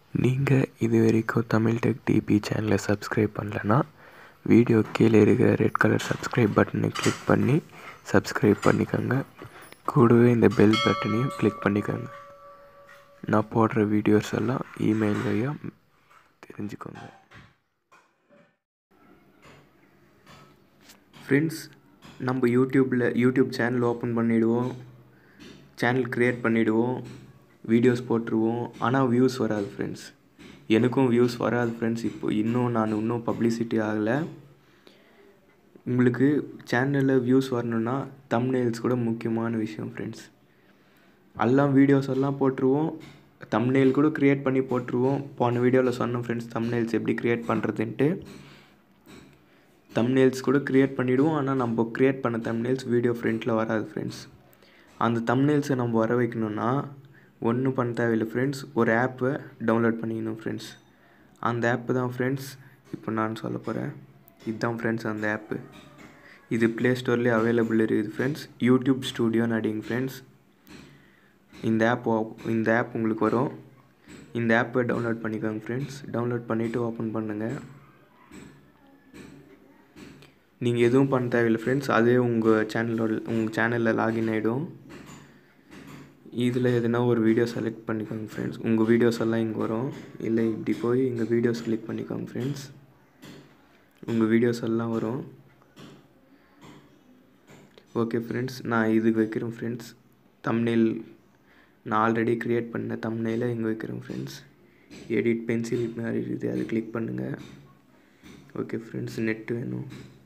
நீங்கள் இது வரைக்கும் தமிழ் டெக் டிபி சேனலை சப்ஸ்கிரைப் பண்ணலன்னா வீடியோ கீழே இருக்கிற ரெட் கலர் சப்ஸ்கிரைப் பட்டனை கிளிக் பண்ணி சப்ஸ்கிரைப் பண்ணிக்கோங்க கூடவே இந்த பெல் பட்டனையும் கிளிக் பண்ணிக்கோங்க நான் போடுற வீடியோஸ் எல்லாம் இமெயில் வழியாக தெரிஞ்சுக்கோங்க ஃப்ரெண்ட்ஸ் நம்ம யூடியூப்பில் யூடியூப் சேனல் ஓப்பன் பண்ணிவிடுவோம் சேனல் க்ரியேட் பண்ணிவிடுவோம் வீடியோஸ் போட்டுருவோம் ஆனால் வியூஸ் வராது ஃப்ரெண்ட்ஸ் எனக்கும் வியூஸ் வராது ஃப்ரெண்ட்ஸ் இப்போ இன்னும் நான் இன்னும் பப்ளிசிட்டி ஆகலை உங்களுக்கு சேனலில் வியூஸ் வரணுன்னா தம்ப்நெயில்ஸ் கூட முக்கியமான விஷயம் ஃப்ரெண்ட்ஸ் எல்லாம் வீடியோஸ் எல்லாம் போட்டுருவோம் தம்ப்நெயில் கூட க்ரியேட் பண்ணி போட்டுருவோம் போன வீடியோவில் சொன்னோம் ஃப்ரெண்ட்ஸ் தம்ப்நெயில்ஸ் எப்படி க்ரியேட் பண்ணுறதுன்ட்டு தம்ப்நெயில்ஸ் கூட க்ரியேட் பண்ணிவிடுவோம் ஆனால் நம்ம க்ரியேட் பண்ண தம்ப்நெயில்ஸ் வீடியோ ஃப்ரண்ட்டில் வராது ஃப்ரெண்ட்ஸ் அந்த தம்ப்நெயில்ஸை நம்ம வர வைக்கணுன்னா ஒன்றும் பண்ண தேவையில்லை ஃப்ரெண்ட்ஸ் ஒரு ஆப்பை டவுன்லோட் பண்ணிக்கணும் ஃப்ரெண்ட்ஸ் அந்த ஆப்பு தான் ஃப்ரெண்ட்ஸ் இப்போ நான் சொல்ல போகிறேன் இதுதான் ஃப்ரெண்ட்ஸ் அந்த ஆப்பு இது ப்ளே ஸ்டோர்லேயே அவைலபிள் இருக்குது ஃப்ரெண்ட்ஸ் யூடியூப் ஸ்டூடியோன்னு அடிங்க ஃப்ரெண்ட்ஸ் இந்த ஆப் இந்த ஆப் உங்களுக்கு வரும் இந்த ஆப்பை டவுன்லோட் பண்ணிக்கோங்க ஃப்ரெண்ட்ஸ் டவுன்லோட் பண்ணிவிட்டு ஓப்பன் பண்ணுங்கள் நீங்கள் எதுவும் பண்ண தேவையில்லை ஃப்ரெண்ட்ஸ் அதே உங்கள் சேனலோட உங்கள் சேனலில் லாகின் ஆகிடும் இதில் எதுனா ஒரு வீடியோ செலக்ட் பண்ணிக்கோங்க ஃப்ரெண்ட்ஸ் உங்கள் வீடியோஸ் எல்லாம் இங்கே வரும் இல்லை இப்படி போய் இங்கே வீடியோஸ் கிளிக் பண்ணிக்கோங்க ஃப்ரெண்ட்ஸ் உங்கள் வீடியோஸ் எல்லாம் வரும் ஓகே ஃப்ரெண்ட்ஸ் நான் இதுக்கு வைக்கிறேன் ஃப்ரெண்ட்ஸ் தம்னெயில் நான் ஆல்ரெடி க்ரியேட் பண்ண தம்னெயிலை இங்கே வைக்கிறேன் ஃப்ரெண்ட்ஸ் எடிட் பென்சில் மாதிரி இருக்குது அதை கிளிக் பண்ணுங்கள் ஓகே ஃப்ரெண்ட்ஸ் நெட் வேணும்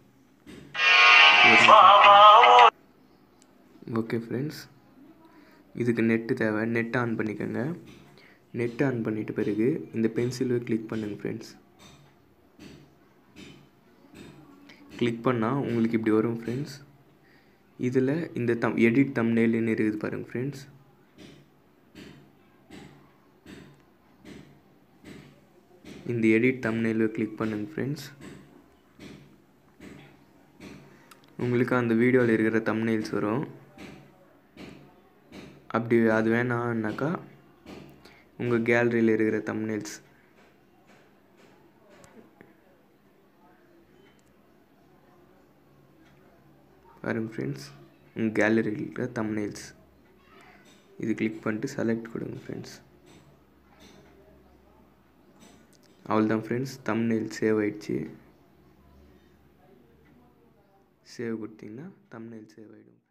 ஓகே ஃப்ரெண்ட்ஸ் இதுக்கு நெட்டு தேவை நெட் ஆன் பண்ணிக்கோங்க நெட் ஆன் பண்ணிட்ட பிறகு இந்த பென்சிலை கிளிக் பண்ணுங்கள் ஃப்ரெண்ட்ஸ் கிளிக் பண்ணால் உங்களுக்கு இப்படி வரும் ஃப்ரெண்ட்ஸ் இதில் இந்த தம் எடிட் தம்னெயில்னு இருக்குது பாருங்கள் ஃப்ரெண்ட்ஸ் இந்த எடிட் தம்னெயிலை கிளிக் பண்ணுங்கள் ஃப்ரெண்ட்ஸ் உங்களுக்கு அந்த வீடியோவில் இருக்கிற தம்னெயில்ஸ் வரும் அப்படி அது வேணான்னாக்கா உங்கள் கேலரியில் இருக்கிற தம்னெயில்ஸ் பாருங்க ஃப்ரெண்ட்ஸ் உங்கள் கேலரியில் இருக்கிற தம்னெயில்ஸ் இது கிளிக் பண்ணிட்டு செலக்ட் கொடுங்க ஃப்ரெண்ட்ஸ் அவ்வளோதான் ஃப்ரெண்ட்ஸ் தம்னெயில் சேவ் ஆயிடுச்சு சேவ் கொடுத்தீங்கன்னா தம்னெயில் சேவ் ஆகிடும்